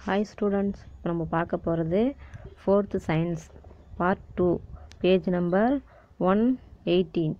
hi students இப்போ நம்ம பார்க்க போகிறது fourth science part two page number one eighteen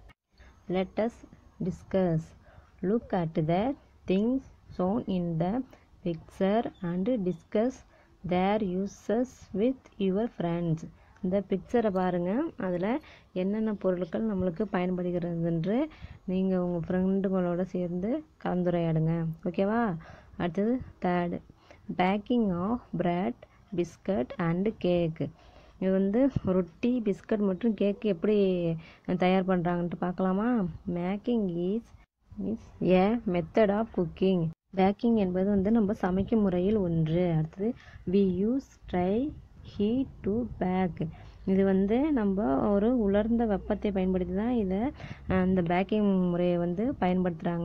let us discuss look at the things shown in the picture and discuss their uses with your friends இந்த பிக்சரை பாருங்கள் அதில் என்னென்ன பொருட்கள் நம்மளுக்கு பயன்படுகிறதுன்று நீங்கள் உங்கள் ஃப்ரெண்டுங்களோட சேர்ந்து கலந்துரையாடுங்க ஓகேவா அடுத்தது third baking of bread biscuit and cake இது வந்து ரொட்டி பிஸ்கட் மற்றும் கேக் எப்படி தயார் பண்ணுறாங்கன்ட்டு பார்க்கலாமா making is is a method of cooking baking என்பது வந்து நம்ம சமைக்கும் முறையில் ஒன்று அடுத்தது we use dry heat to bake இது வந்து நம்ம ஒரு உலர்ந்த வெப்பத்தை பயன்படுத்தி தான் இதை அந்த பேக்கிங் முறையை வந்து பயன்படுத்துகிறாங்க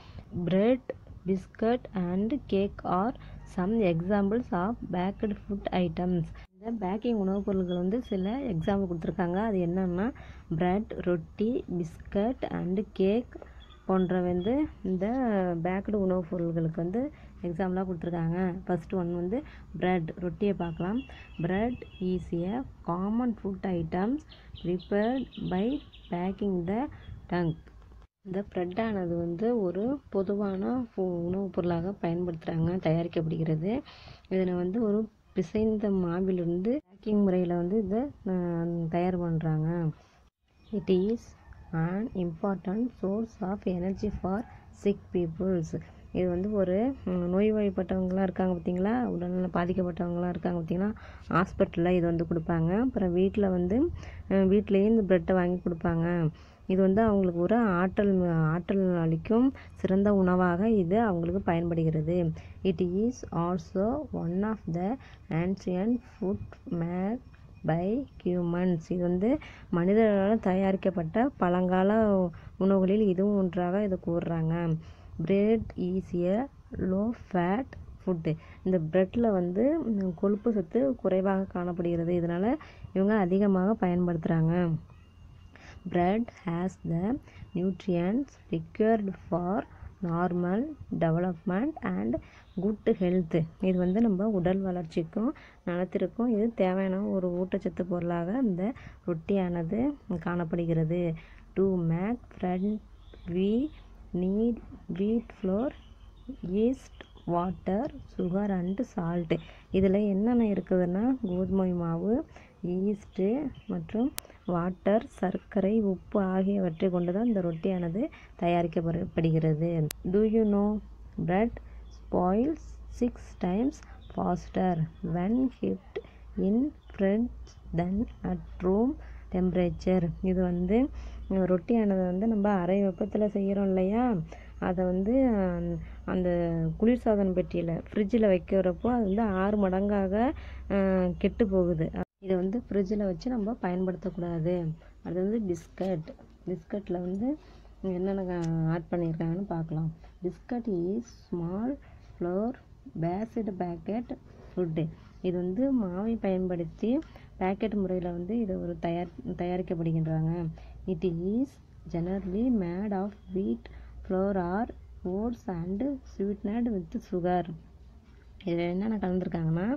bread biscuit and cake are some examples of baked food items இந்த பேக்கிங் உணவுப் பொருட்கள் வந்து சில எக்ஸாம்பிள் கொடுத்துருக்காங்க அது என்னன்னா பிரெட் ரொட்டி பிஸ்கட் அண்டு கேக் போன்ற வந்து இந்த பேக்கடு உணவுப் பொருட்களுக்கு வந்து எக்ஸாம்பிளாக கொடுத்துருக்காங்க ஃபஸ்ட்டு ஒன் வந்து பிரெட் ரொட்டியை பார்க்கலாம் bread is a common food items prepared by baking the டங்க் இந்த ப்ரெட்டானது வந்து ஒரு பொதுவான உணவுப் பொருளாக பயன்படுத்துகிறாங்க தயாரிக்கப்படுகிறது இதில் வந்து ஒரு பிசைந்த மாவிலிருந்து பேக்கிங் முறையில் வந்து இதை தயார் பண்ணுறாங்க it is an important source of energy for sick peoples இது வந்து ஒரு நோய்வாய்ப்பட்டவங்களாம் இருக்காங்க பார்த்தீங்களா உடல்நல பாதிக்கப்பட்டவங்களாம் இருக்காங்க பார்த்தீங்களா ஹாஸ்பிட்டலில் இது வந்து கொடுப்பாங்க அப்புறம் வீட்டில் வந்து வீட்லேயும் இந்த ப்ரெட்டை வாங்கி கொடுப்பாங்க இது வந்து அவங்களுக்கு ஒரு ஆற்றல் ஆற்றல் அளிக்கும் சிறந்த உணவாக இது அவங்களுக்கு பயன்படுகிறது it is also one of the ancient food make by humans இது வந்து மனிதர்களால் தயாரிக்கப்பட்ட பழங்கால உணவுகளில் இதுவும் ஒன்றாக இதை கூறுறாங்க bread is a low fat food இந்த ப்ரெட்டில் வந்து கொழுப்பு சத்து குறைவாக காணப்படுகிறது இதனால் இவங்க அதிகமாக பயன்படுத்துகிறாங்க bread has the nutrients required for normal development and good health இது வந்து நம்ம உடல் வளர்ச்சிக்கும் நலத்திற்கும் இது தேவையான ஒரு ஊட்டச்சத்து பொருளாக இந்த ரொட்டியானது காணப்படுகிறது to make friend we need wheat flour yeast water sugar and salt இதில் என்னென்ன இருக்குதுன்னா கோதுமை மாவு ஈஸ்ட்டு மற்றும் வாட்டர் சர்க்கரை உப்பு ஆகியவற்றை கொண்டு தான் இந்த ரொட்டியானது தயாரிக்கப்படுகிறது do you know bread spoils six times faster when hit in fridge than at room temperature இது வந்து ரொட்டியானது வந்து நம்ம அரை வெப்பத்தில் செய்கிறோம் இல்லையா அதை வந்து அந்த குளிர்சாதன பெட்டியில் ஃப்ரிட்ஜில் வைக்கிறப்போ அது வந்து ஆறு மடங்காக கெட்டு போகுது இதை வந்து ஃப்ரிட்ஜில் வச்சு நம்ம பயன்படுத்தக்கூடாது அது வந்து பிஸ்கட் பிஸ்கட்டில் வந்து என்னென்ன ஆட் பண்ணியிருக்காங்கன்னு பார்க்கலாம் biscuit is small flour based baked food இது வந்து மாவை பயன்படுத்தி பேக்கெட் முறையில் வந்து இது ஒரு தயார் தயாரிக்கப்படுகின்றாங்க it is generally made of wheat flour or oats and sweetened with sugar இதில் என்னென்ன கலந்துருக்காங்கன்னா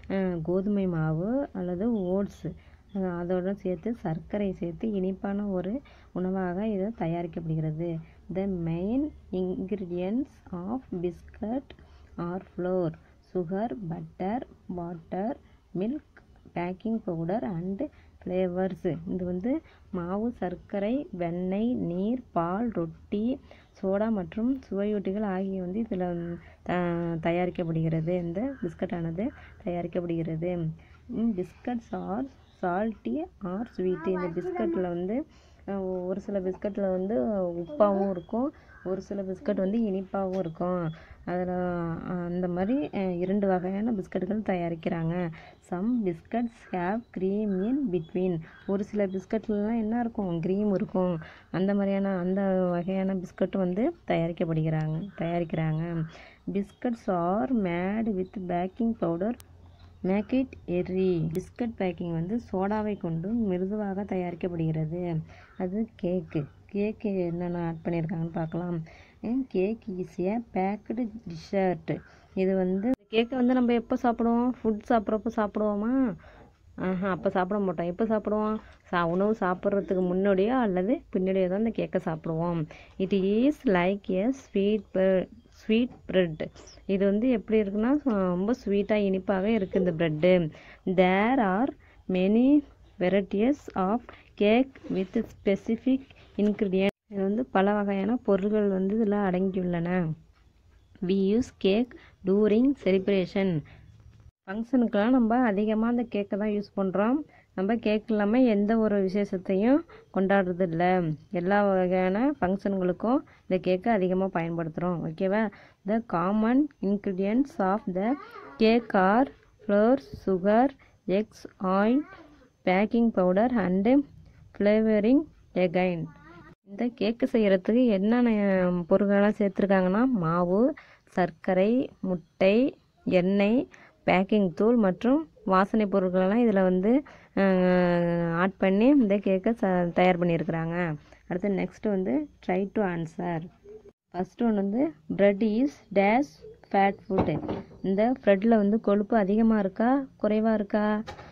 கோதுமை மாவு அல்லது ஓட்ஸு அதோட சேர்த்து சர்க்கரை சேர்த்து இனிப்பான ஒரு உணவாக இது தயாரிக்கப்படுகிறது the main ingredients of biscuit are flour sugar butter water milk baking powder and flavours இது வந்து மாவு சர்க்கரை வெண்ணெய் நீர் பால் ரொட்டி சோடா மற்றும் சுவையூட்டிகள் ஆகிய வந்து இதில் தயாரிக்கப்படுகிறது இந்த பிஸ்கட்டானது தயாரிக்கப்படுகிறது biscuits are salty or sweet இந்த பிஸ்கட்டில் வந்து ஒரு சில பிஸ்கட்டில் வந்து உப்பாகவும் இருக்கும் ஒரு சில பிஸ்கட் வந்து இனிப்பாகவும் இருக்கும் அதில் அந்த மாதிரி இரண்டு வகையான பிஸ்கட்டுகள் தயாரிக்கிறாங்க some biscuits have cream in between ஒரு சில பிஸ்கட்லாம் என்ன இருக்கும் க்ரீம் இருக்கும் அந்த மாதிரியான அந்த வகையான பிஸ்கட் வந்து தயாரிக்கப்படுகிறாங்க தயாரிக்கிறாங்க biscuits are made with baking powder make it airy biscuit baking வந்து சோடாவை கொண்டு மிருதுவாக தயாரிக்கப்படுகிறது அது கேக்கு கேக்கு என்னென்ன ஆட் பண்ணியிருக்காங்கன்னு பார்க்கலாம் கேக் ஈஸியாக பேக்கடு டிஷர்ட் இது வந்து கேக்கை வந்து நம்ம எப்போ சாப்பிடுவோம் ஃபுட் சாப்பிட்றப்போ சாப்பிடுவோமா ஆஹா அப்போ சாப்பிட மாட்டோம் எப்போ சாப்பிடுவோம் சா உணவு சாப்பிட்றதுக்கு முன்னாடியோ அல்லது பின்னாடியோ தான் இந்த கேக்கை சாப்பிடுவோம் it is like a sweet sweet bread இது வந்து எப்படி இருக்குன்னா ரொம்ப ஸ்வீட்டாக இனிப்பாக இருக்குது இந்த bread there are many varieties of cake with specific ingredient இது வந்து பல வகையான பொருள்கள் வந்து இதில் அடங்கியுள்ளன we use cake during celebration ஃபங்க்ஷனுக்கெலாம் நம்ம அதிகமாக அந்த கேக்கை தான் யூஸ் பண்ணுறோம் நம்ம கேக் இல்லாமல் எந்த ஒரு விசேஷத்தையும் கொண்டாடுறது இல்லை எல்லா வகையான ஃபங்க்ஷனுங்களுக்கும் இந்த கேக்கை அதிகமாக பயன்படுத்துகிறோம் ஓகேவா the common ingredients of the cake are flour sugar eggs oil baking powder and flavouring again இந்த கேக்கு செய்கிறதுக்கு என்னென்ன பொருட்கள்லாம் சேர்த்துருக்காங்கன்னா மாவு சர்க்கரை முட்டை எண்ணெய் பேக்கிங் தூள் மற்றும் வாசனை பொருட்களெல்லாம் இதில் வந்து ஆட் பண்ணி இந்த கேக்கை ச தயார் பண்ணியிருக்கிறாங்க அடுத்து நெக்ஸ்ட் வந்து ட்ரை டு ஆன்சர் ஃபஸ்ட்டு ஒன்று வந்து bread is dash fat food இந்த ப்ரெட்டில் வந்து கொழுப்பு அதிகமாக இருக்கா குறைவாக இருக்கா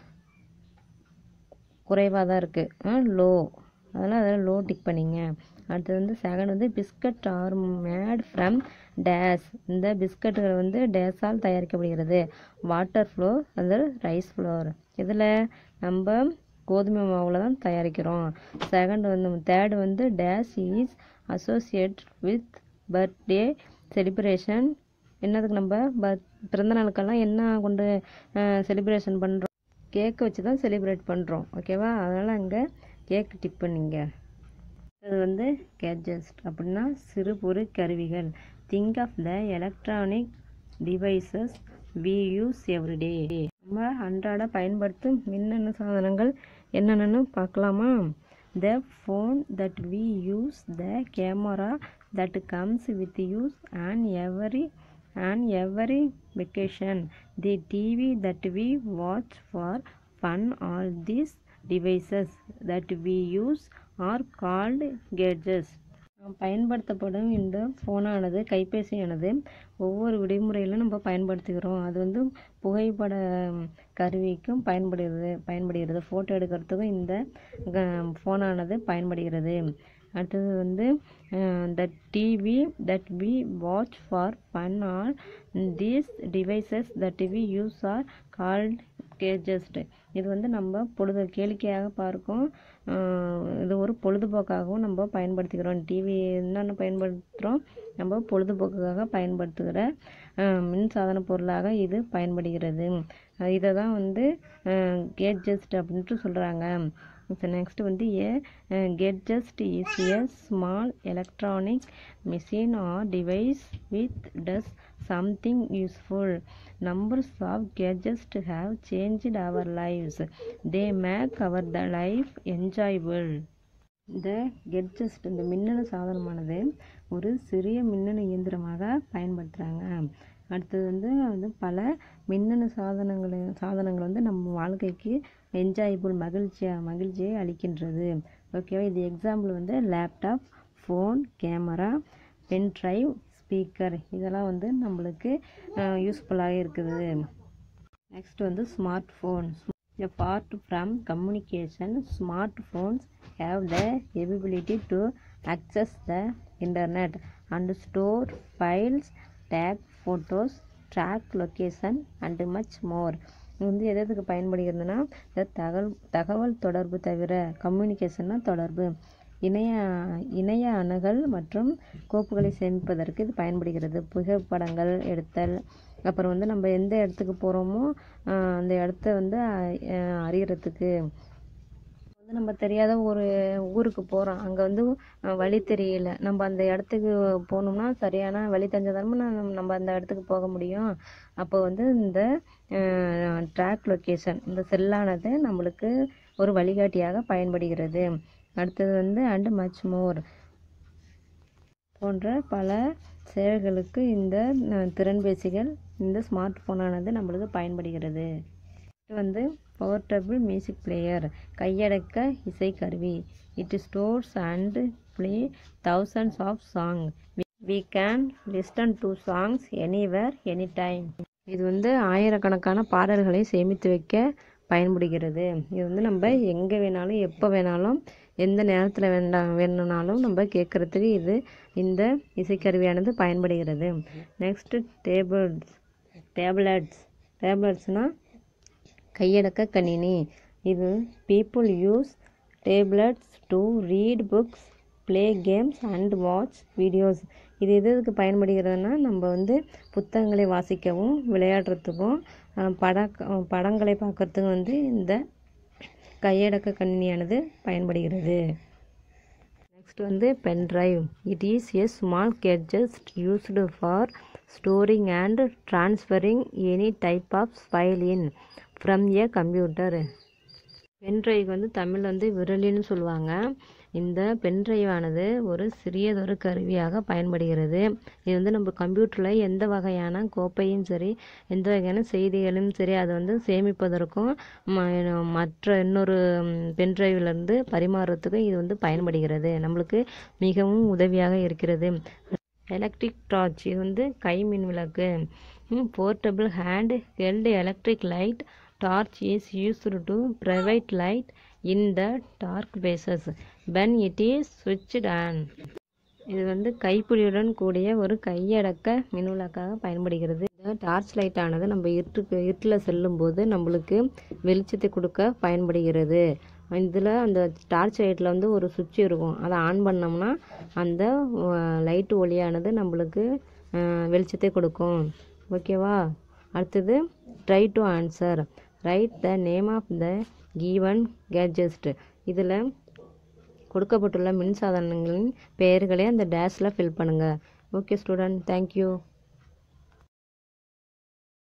குறைவாக தான் இருக்குது லோ அதெல்லாம் அதில் லோ டிக் பண்ணிங்க அடுத்தது வந்து செகண்ட் வந்து biscuit are made from dash இந்த பிஸ்கட்டுகள் வந்து டேஸால் தயாரிக்கப்படுகிறது வாட்டர் ஃப்ளோர் அது ரைஸ் ஃப்ளோர் இதில் நம்ம கோதுமை மாவில் தான் தயாரிக்கிறோம் செகண்ட் வந்து தேர்டு வந்து dash is associate with birthday celebration என்னதுக்கு நம்ம பர்த் பிறந்த நாளுக்கெல்லாம் என்ன கொண்டு செலிப்ரேஷன் பண்ணுறோம் கேக்கை வச்சு தான் செலிப்ரேட் பண்ணுறோம் ஓகேவா அதனால் அங்கே கேக் டிப் பண்ணிங்க அது வந்து கேட்ஜஸ்ட் அப்படின்னா சிறு பொரு கருவிகள் think of the electronic devices we use everyday நம்ம அன்றாட பயன்படுத்தும் மின்னணு சாதனங்கள் என்னென்னு பார்க்கலாமா the phone that we use the camera that comes with use and every and every vacation the TV that we watch for fun all these devices that we use are called gadgets பயன்படுத்தப்படும் இந்த ஃபோனானது கைபேசியானது ஒவ்வொரு விடுமுறையிலும் நம்ம பயன்படுத்துகிறோம் அது வந்து புகைப்பட கருவிக்கும் பயன்படுகிறது பயன்படுகிறது ஃபோட்டோ எடுக்கிறதுக்கும் இந்த ஃபோனானது பயன்படுகிறது அடுத்தது வந்து the TV that we watch for fun all these devices that we use are called கேஜஸ்ட் இது வந்து நம்ம பொழுது கேளிக்கையாக பார்க்கும் இது ஒரு பொழுதுபோக்காகவும் நம்ம பயன்படுத்திக்கிறோம் டிவி என்னென்ன பயன்படுத்துகிறோம் நம்ம பொழுதுபோக்குக்காக பயன்படுத்துகிற மின்சாதன பொருளாக இது பயன்படுகிறது இதை தான் வந்து கேட்ஜஸ்ட் அப்படின்ட்டு சொல்கிறாங்க இப்போ நெக்ஸ்ட் வந்து a gadget is a small electronic machine or device with does something useful numbers of gadgets have changed our lives they make our the life enjoyable இந்த கெட்ஜஸ்ட் இந்த மின்னணு சாதனமானது ஒரு சிறிய மின்னணு இயந்திரமாக பயன்படுத்துகிறாங்க அடுத்தது வந்து வந்து பல மின்னணு சாதனங்களை சாதனங்கள் வந்து நம்ம வாழ்க்கைக்கு என்ஜாயபிள் மகிழ்ச்சியாக மகிழ்ச்சியை அளிக்கின்றது ஓகேவா இது எக்ஸாம்பிள் வந்து laptop phone camera pen drive speaker இதெல்லாம் வந்து நம்மளுக்கு யூஸ்ஃபுல்லாக இருக்குது நெக்ஸ்ட் வந்து smart phone part from communication smart phones have the ability to access the internet and store files take photos track location and much more இது வந்து எது எதுக்கு பயன்படுகிறதுனா இந்த தகவல் தகவல் தொடர்பு தவிர கம்யூனிகேஷன்னா தொடர்பு இணைய இணைய அணுகல் மற்றும் கோப்புகளை சேமிப்பதற்கு இது பயன்படுகிறது புகைப்படங்கள் எடுத்தல் அப்புறம் வந்து நம்ம எந்த இடத்துக்கு போகிறோமோ அந்த இடத்த வந்து அறியறதுக்கு வந்து நம்ம தெரியாத ஒரு ஊருக்கு போகிறோம் அங்கே வந்து வழி தெரியல நம்ம அந்த இடத்துக்கு போகணும்னா சரியான வழி தெரிஞ்சதானே நம்ம அந்த இடத்துக்கு போக முடியும் அப்போ வந்து இந்த ட்ராக் லொக்கேஷன் இந்த செல்லானது நம்மளுக்கு ஒரு வழிகாட்டியாக பயன்படுகிறது அடுத்தது வந்து அண்டு மச் மோர் போன்ற பல செயல்களுக்கு இந்த திறன்பேசிகள் இந்த ஸ்மார்ட் ஃபோனானது நம்மளுக்கு பயன்படுகிறது இது வந்து போர்ட்டபிள் மியூசிக் பிளேயர் கையடக்க இசை கருவி it stores and play thousands of song we can listen to songs anywhere any time இது வந்து ஆயிரக்கணக்கான பாடல்களை சேமித்து வைக்க பயன்படுகிறது இது வந்து நம்ம எங்கே வேணாலும் எப்போ வேணாலும் எந்த நேரத்தில் வேண்டா வேணும்னாலும் நம்ம கேட்குறதுக்கு இது இந்த இசைக்கருவியானது பயன்படுகிறது நெக்ஸ்ட்டு டேபிள்ஸ் டேப்லெட்ஸ் டேப்லெட்ஸ்னால் கையடக்க கணினி இது people use tablets to read books play games and watch videos இது எது எதுக்கு பயன்படுகிறதுனா நம்ம வந்து புத்தகங்களை வாசிக்கவும் விளையாடுறதுக்கும் அஹ், பட படங்களை பார்க்கறதுக்கும் வந்து இந்த கையடக்க கணினியானது பயன்படுகிறது நெக்ஸ்ட் வந்து pen drive it is a small gadget used for storing and transferring any type of file in from a computer pendrive வந்து தமிழ் வந்து விரலின்னு சொல்லுவாங்க இந்த பென்ட்ரைவ் ஆனது ஒரு சிறியதொரு கருவியாக பயன்படுகிறது இது வந்து நம்ம கம்ப்யூட்டரில் எந்த வகையான கோப்பையும் சரி எந்த வகையான செய்திகளும் சரி அதை வந்து சேமிப்பதற்கும் ம- மற்ற இன்னொரு பென்ட்ரைவ்லேருந்து பரிமாறுறதுக்கும் இது வந்து பயன்படுகிறது நம்மளுக்கு மிகவும் உதவியாக இருக்கிறது எலக்ட்ரிக் டார்ச் இது வந்து கை மின் விளக்கு portable hand held electric light torch is used to private light in the dark places when it is switched on இது வந்து கைப்பிடியுடன் கூடிய ஒரு கையடக்க மின்விளக்காக பயன்படுகிறது இந்த டார்ச் லைட் ஆனது நம்ம இருட்டுக்கு இருட்டில் செல்லும்போது நம்மளுக்கு வெளிச்சத்தை கொடுக்க பயன்படுகிறது இதில் அந்த டார்ச் லைட்டில் வந்து ஒரு சுவிட்ச் இருக்கும் அதை ஆன் பண்ணோம்னா அந்த லைட் ஒளியானது நம்மளுக்கு அஹ், வெளிச்சத்தை கொடுக்கும் ஓகேவா அடுத்தது try to answer write the name of the given gadget இதில் கொடுக்கப்பட்டுள்ள மின்சாதனங்களின் பெயர்களை அந்த டேஷில் ஃபில் பண்ணுங்கள் ஓகே ஸ்டூடெண்ட் தேங்க்யூ